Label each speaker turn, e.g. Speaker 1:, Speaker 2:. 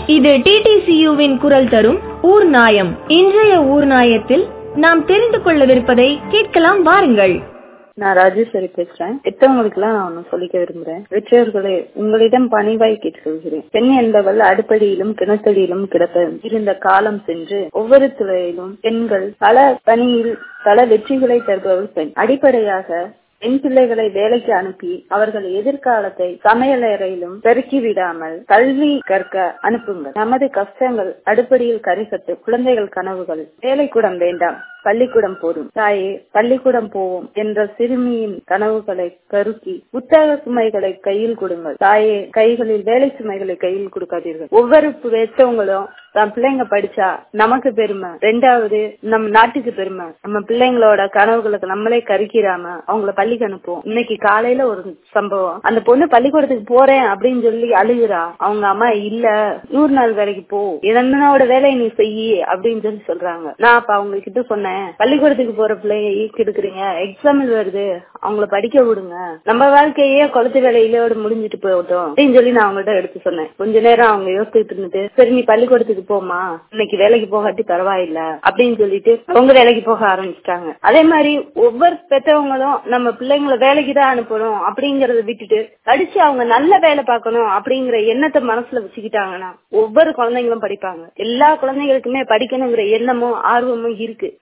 Speaker 1: இது டிடிசியுவின் குரல் தரும் ஊர் நாயம் இன்றைய ஊர் நாயத்தில் நாம் தெரிந்து கொள்ளவிருப்பதை கேட்கலாம் வாருங்கள்
Speaker 2: நான் ராஜேஸ்வரி பேசுறேன் பெற்றவங்களுக்கு எல்லாம் நான் ஒண்ணு சொல்லிக்க விரும்புறேன் பெற்றோர்களே உங்களிடம் பணிவாய் கேட்டு சொல்கிறேன் பெண் என்பவள் அடுப்படியிலும் கிணத்தடியிலும் கிடப்ப இருந்த காலம் சென்று ஒவ்வொரு துறையிலும் பெண்கள் பல பணியில் பல வெற்றிகளை தருபவள் பெண் அடிப்படையாக பெண் பிள்ளைகளை வேலைக்கு அனுப்பி அவர்கள் எதிர்காலத்தை சமையலறையிலும் பெருக்கி விடாமல் கல்வி கற்க அனுப்புங்கள் நமது கஷ்டங்கள் அடுப்படியில் கரிசத்து குழந்தைகள் கனவுகள் வேலைக்கூடம் வேண்டாம் பள்ளிக்கூடம் போதும் தாயே பள்ளிக்கூடம் போவோம் என்ற சிறுமியின் கனவுகளை கருக்கி புத்தக சுமைகளை கையில் கொடுங்கள் தாயே கைகளில் வேலை சுமைகளை கையில் கொடுக்காதீர்கள் ஒவ்வொரு பெற்றவங்களும் தன் பிள்ளைங்க படிச்சா நமக்கு பெருமை ரெண்டாவது நம்ம நாட்டுக்கு பெருமை நம்ம பிள்ளைங்களோட கனவுகளுக்கு நம்மளே கருக்கிறாம அவங்கள பள்ளிக்கு அனுப்புவோம் இன்னைக்கு காலையில ஒரு சம்பவம் அந்த பொண்ணு பள்ளிக்கூடத்துக்கு போறேன் அப்படின்னு சொல்லி அழுகுறா அவங்க அம்மா இல்ல நூறு நாள் வேலைக்கு போ என்னோட வேலையை நீ செய்யி அப்படின்னு சொல்லி சொல்றாங்க நான் அப்ப அவங்க கிட்ட சொன்னேன் பள்ளிக்கூடத்துக்கு போற பிள்ளைய ஈக்கெடுக்குறீங்க எக்ஸாம் வருது அவங்கள படிக்க விடுங்க நம்ம வாழ்க்கையே குளத்து வேலையிலோட முடிஞ்சிட்டு போகட்டும் அப்படின்னு சொல்லி நான் அவங்கள்ட்ட எடுத்து சொன்னேன் கொஞ்ச நேரம் அவங்க யோசிச்சுட்டு இருந்துட்டு சரி நீ பள்ளிக்கூடத்துக்கு போமா இன்னைக்கு வேலைக்கு போகாட்டி பரவாயில்ல அப்படின்னு சொல்லிட்டு அவங்க வேலைக்கு போக ஆரம்பிச்சிட்டாங்க அதே மாதிரி ஒவ்வொரு பெற்றவங்களும் நம்ம பிள்ளைங்களை வேலைக்கு தான் அனுப்பணும் அப்படிங்கறத விட்டுட்டு படிச்சு அவங்க நல்ல வேலை பார்க்கணும் அப்படிங்கிற எண்ணத்தை மனசுல வச்சுக்கிட்டாங்கன்னா ஒவ்வொரு குழந்தைங்களும் படிப்பாங்க எல்லா குழந்தைகளுக்குமே படிக்கணுங்கிற எண்ணமும் ஆர்வமும் இருக்கு